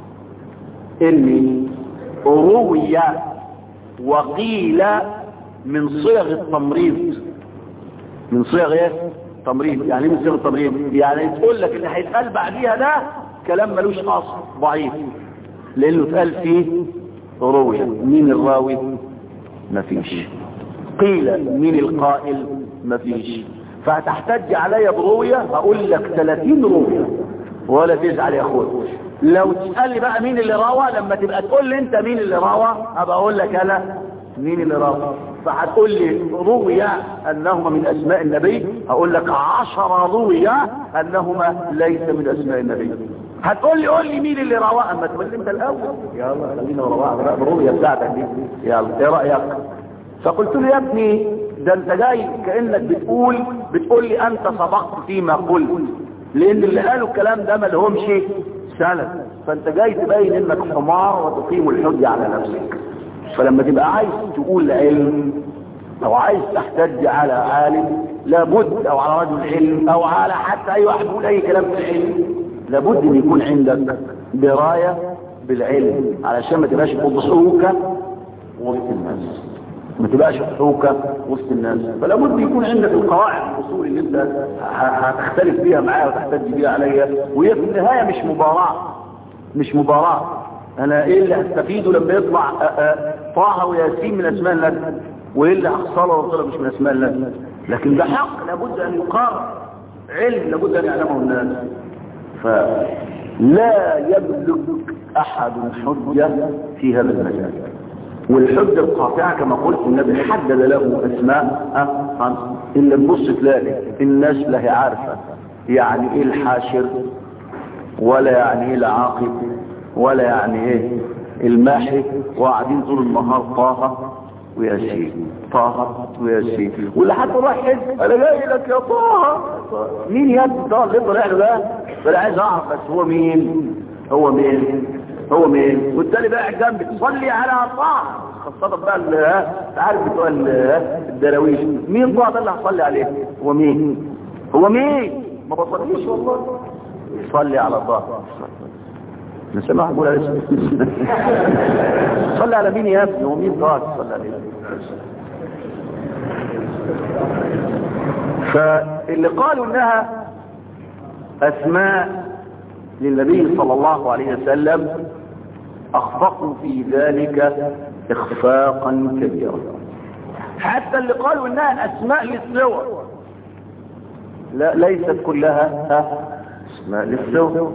ان روي وقيل من صيغ التمريض من صيغ ايه تمريض يعني ايه من صيغ التمريض يعني تقول لك اللي هيتقال بعديها ده كلام ملوش اصل ضعيف لانه اتقال فيه روي مين الراوي مفيش قيل مين القائل مفيش فهتحتج عليا بروية هقول لك 30 روية ولا تزعل يا اخويا لو تسألني بقى مين اللي روى لما تبقى تقول لي انت مين اللي روى ابقى اقول لك انا مين اللي روى فهتقول لي روي انهما من اسماء النبي هقول لك عشر روي انهما ليس من اسماء النبي هتقول لي قول لي مين اللي روى اما تقول لي انت الاول يلا خلينا رواه الرؤيه بتاعتك دي يلا ايه رايك فقلت له يا ابني ده انت جاي كانك بتقول بتقول لي انت سبقت فيما قلت لان اللي قالوا الكلام ده ما لهمش سند فانت جاي تبين انك حمار وتقيم الحجه على نفسك فلما تبقى عايز تقول علم او عايز تحتج على عالم لابد او على رجل علم او على حتى اي واحد يقول اي كلام في العلم لابد ان يكون عندك درايه بالعلم علشان ما تبقاش مضحوكه وسط الناس ما تبقاش حوكة وسط الناس فلا بد يكون عندك القواعد الاصول اللي انت هتختلف بيها معايا وتحتج بيها عليا وهي في النهاية مش مباراة مش مباراة انا ايه اللي هستفيده لما يطلع طه وياسين من اسماء الله وايه اللي هخسره وطلع مش من اسماء الله لكن ده حق لابد ان يقار علم لابد ان يعلمه الناس فلا يملك احد حجة في هذا المجال والحجة القاطعة كما قلت النبي حدد له اسماء خمسة اللي تبص تلاقي الناس لا هي عارفة يعني ايه الحاشر ولا يعني ايه العاقب ولا يعني ايه الماحي وقاعدين طول النهار طه وياسين طه وياسين واللي حتى راح حزب انا جاي لك يا طه مين يا ابني طه اللي طلع له ده فانا عايز اعرف بس هو مين هو مين هو مين والتالي بقى جنبي تصلي على طه خاصة بقى اللي عارف بتوع الدراويش مين طه ده اللي هصلي عليه هو مين هو مين ما بصليش والله صلي على طه نسمع اقول عليه صلي على مين يا ابني هو مين طه صلي عليه فاللي قالوا انها اسماء للنبي صلى الله عليه وسلم اخفقوا في ذلك اخفاقا كبيرا حتى اللي قالوا انها اسماء للسور لا ليست كلها اسماء للسور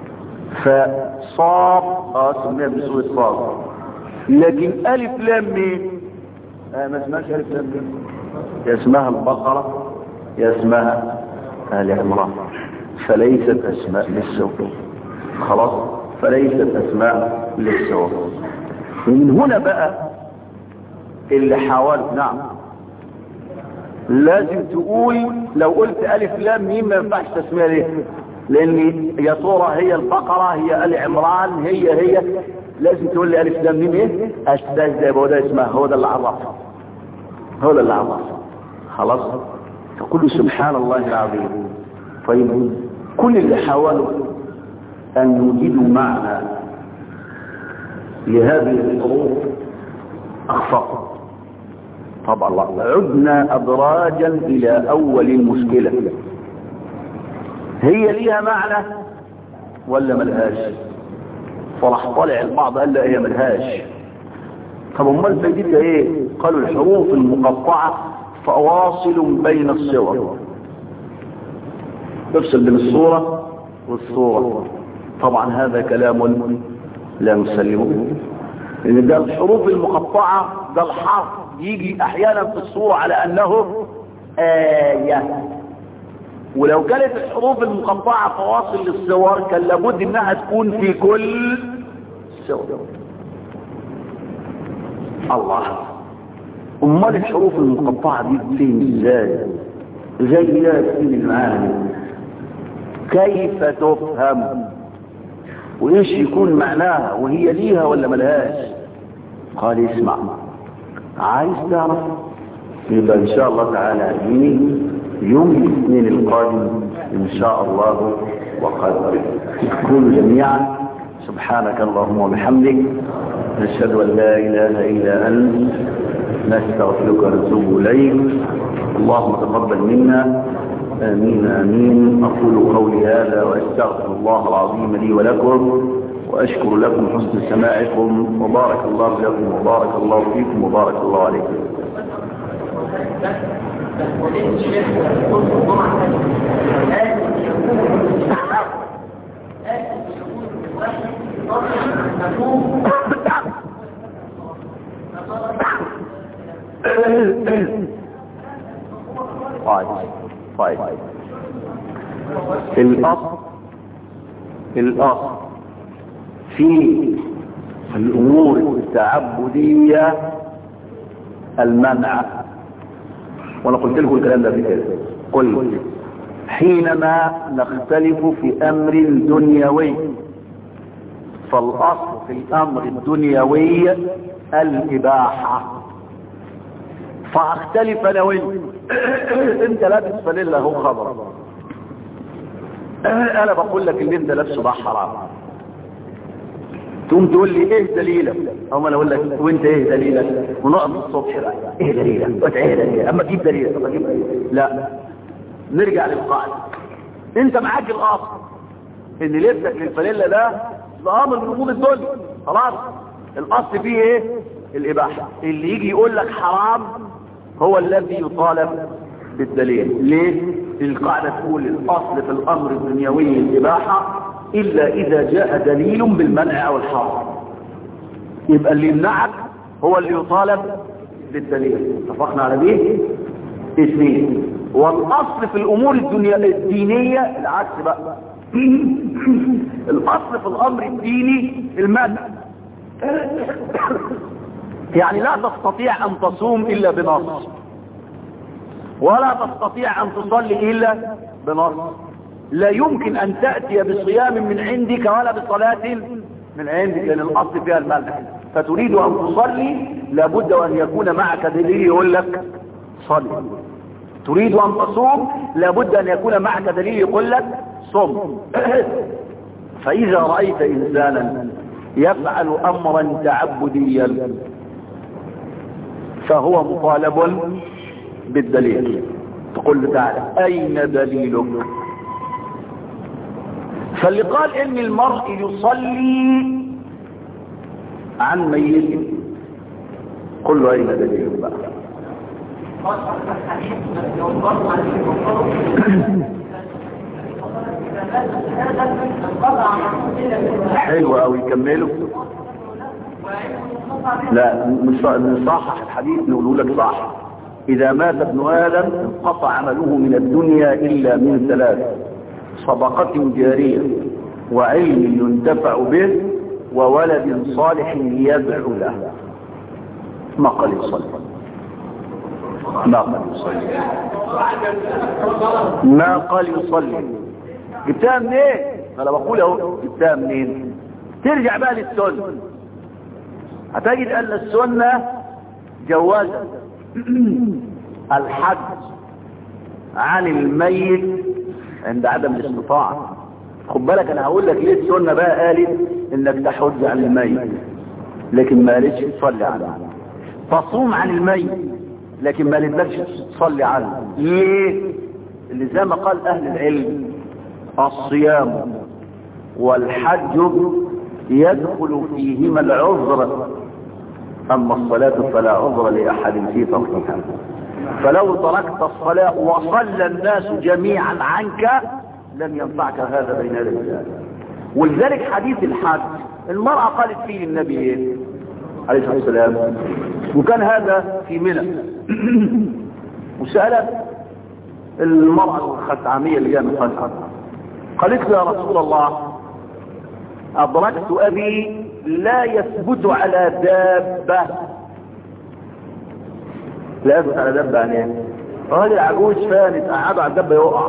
فصاب اه سميها بسورة صاب لكن الف لام مين آه ما اسمهاش الف لام مين يا اسمها البقرة يا اسمها آل عمران فليست اسماء للسور خلاص فليست اسماء للسور ومن هنا بقى اللي حاولت نعم لازم تقول لو قلت الف لام ميم ما ينفعش تسميها ليه لان يا ترى هي البقرة هي ال عمران هي هي لازم تقول لي الف لام ميم ايه استاذ هو ده اسمها هو ده اللي عرفها هو ده اللي عرفها خلاص فقل سبحان الله العظيم طيب كل اللي حاولوا ان يوجدوا معنى لهذه الحروف اخفقوا طبعا الله عدنا ادراجا الى اول المشكله هي ليها معنى ولا ملهاش فراح طالع البعض قال لا هي ملهاش طب امال فايدتها ايه قالوا الحروف المقطعه فواصل بين الصور تفصل بين الصوره والصوره طبعا هذا كلام لا نسلمه لان ده الحروف المقطعه ده الحرف يجي احيانا في الصوره على انه ايه ولو كانت الحروف المقطعة فواصل للصور كان لابد انها تكون في كل صور الله امال الحروف المقطعة دي فين ازاي زي ياسين المعاني كيف تفهم وايش يكون معناها وهي ليها ولا ملهاش قال اسمع عايز تعرف يبقى ان شاء الله تعالى يجيني يوم الاثنين القادم ان شاء الله وقدر كونوا جميعا سبحانك اللهم وبحمدك نشهد ان لا اله الا انت نستغفرك ونتوب اليك اللهم تقبل منا امين امين اقول قولي هذا واستغفر الله العظيم لي ولكم واشكر لكم حسن سماعكم وبارك الله لكم وبارك الله فيكم وبارك الله عليكم طيب طيب الأصل الأصل في الأمور التعبدية المنع وانا قلت لكم الكلام ده في كده قلت حينما نختلف في امر دنيوي فالاصل في الامر الدنيوي الاباحة فاختلف انا وانت انت لابس فانيلا هو خضر انا بقول لك اللي انت لابسه ده حرام تقوم تقول لي ايه دليلك او انا اقول لك وانت ايه دليلك ونقعد الصبح بقى ايه دليلك وانت ايه دليلك اما تجيب دليلك طب اجيب دليلك لا نرجع للقاعده انت معاك الاصل ان لبسك للفانيلا ده ده امر من امور الدنيا خلاص الاصل فيه ايه الاباحه اللي يجي يقول لك حرام هو الذي يطالب بالدليل ليه القاعده تقول الاصل في الامر الدنيوي الاباحه إلا إذا جاء دليل بالمنع أو الحرام يبقى اللي يمنعك هو اللي يطالب بالدليل اتفقنا على دي اثنين والأصل في الأمور الدنيا الدينية العكس بقى الأصل في الأمر الديني المنع يعني لا تستطيع أن تصوم إلا بنص ولا تستطيع أن تصلي إلا بنص لا يمكن ان تأتي بصيام من عندك ولا بصلاة من عندك لان الاصل فيها المنع فتريد ان تصلي لابد ان يكون معك دليل يقول لك صلي تريد ان تصوم لابد ان يكون معك دليل يقول لك صم فاذا رأيت انسانا يفعل امرا تعبديا فهو مطالب بالدليل تقول تعالى اين دليلك فاللي قال ان المرء يصلي عن ميت قل له اين دليل بقى حلو قوي كملوا لا نصحح الحديث نقول لك صح اذا مات ابن ادم انقطع عمله من الدنيا الا من ثلاث صدقة جارية وعلم ينتفع به وولد صالح يدعو له ما قال يصلي ما قال يصلي ما قال يصلي جبتها منين انا بقول اهو جبتها منين ترجع بقى للسنه هتجد ان السنه جوازا الحج عن الميت عند عدم الاستطاعه خد بالك انا هقول لك ليه السنه بقى قالت انك تحج عن الميت لكن ما قالتش تصلي عنه تصوم عن الميت لكن ما قالتلكش تصلي عنه ليه اللي زي ما قال اهل العلم الصيام والحج يدخل فيهما العذر اما الصلاة فلا عذر لاحد في تركها فلو تركت الصلاة وصلى الناس جميعا عنك لم ينفعك هذا بين الرجال ولذلك حديث الحج المرأة قالت فيه النبي ايه عليه الصلاة والسلام وكان هذا في منى وسألت المرأة الخثعمية اللي جاء من خثعم قالت له يا رسول الله أدركت أبي لا يثبت على دابة لا يثبت على دابة يعني ايه؟ راجل عجوز فانت قعدوا على الدابة يقع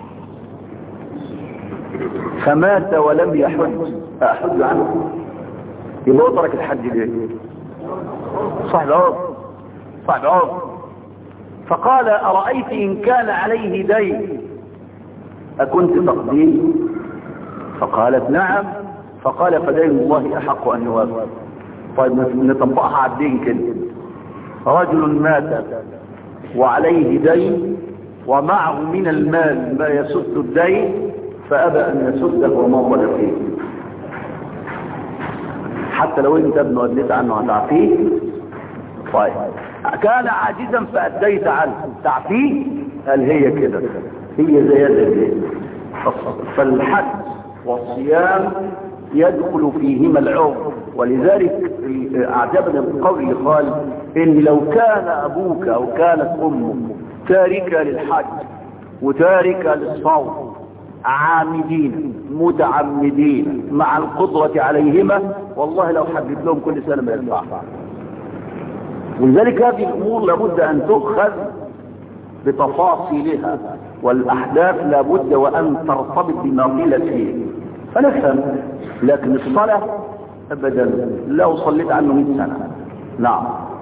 فمات ولم يحج أحج عنه يبقى هو ترك الحج ليه صاحب عمر صاحب عمر فقال أرأيت إن كان عليه دين أكنت تقضيه فقالت نعم فقال فدين الله أحق أن يوافق طيب نطبقها على الدين كده رجل مات وعليه دين ومعه من المال ما يسد الدين فأبى أن يسده ومضل فيه حتى لو انت ابنه اديت عنه هتعفيه طيب كان عاجزا فأديت عنه تعفيه قال هي كده هي زيادة فالحج والصيام يدخل فيهما العمر ولذلك اعجبنا القول اللي قال ان لو كان ابوك او كانت امك تاركة للحج وتاركة للصوم عامدين متعمدين مع القدرة عليهما والله لو حدد لهم كل سنة ما ينفع ولذلك هذه الامور لابد ان تؤخذ بتفاصيلها والاحداث لابد وان ترتبط بما قيل فيه فنفهم لكن الصلاة ابدا لو صليت عنه 100 سنة نعم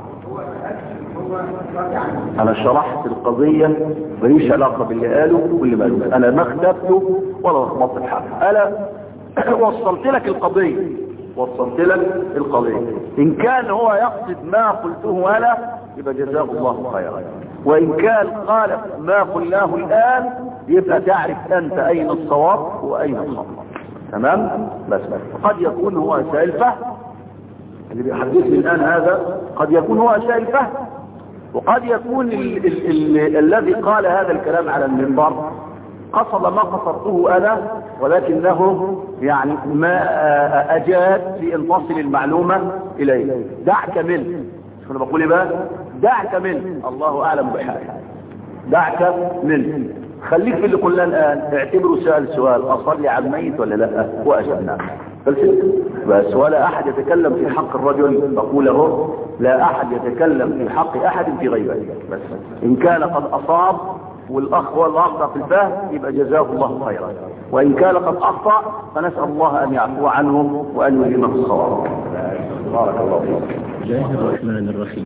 انا شرحت القضية ماليش علاقة باللي قاله واللي ما قاله انا ما اختفته ولا لخبطت الحق انا وصلت لك القضية وصلت لك القضية ان كان هو يقصد ما قلته انا يبقى جزاه الله خيرا وان كان خالف ما قلناه الان يبقى تعرف انت اين الصواب واين الخطأ تمام بس قد يكون هو سائل فهم اللي بيحدثني الان هذا قد يكون هو سائل فهم وقد يكون ال ال ال الذي قال هذا الكلام على المنبر قصد ما قصرته انا ولكنه يعني ما اجاد في ان تصل المعلومة اليه دعك منه شو انا بقول ايه بقى دعك منه الله اعلم بحاله دعك منه خليك في اللي قلنا الان اعتبره سأل سؤال اصلي على الميت ولا لا واجبنا بس بس ولا احد يتكلم في حق الرجل بقول اهو لا احد يتكلم في حق احد في غيبه بس ان كان قد اصاب والاخ هو اللي اخطا في الفهم يبقى جزاه الله خيرا وان كان قد اخطا فنسال الله ان يعفو عنه وان يلهمه الصواب بارك الله فيك الله الرحمن الرحيم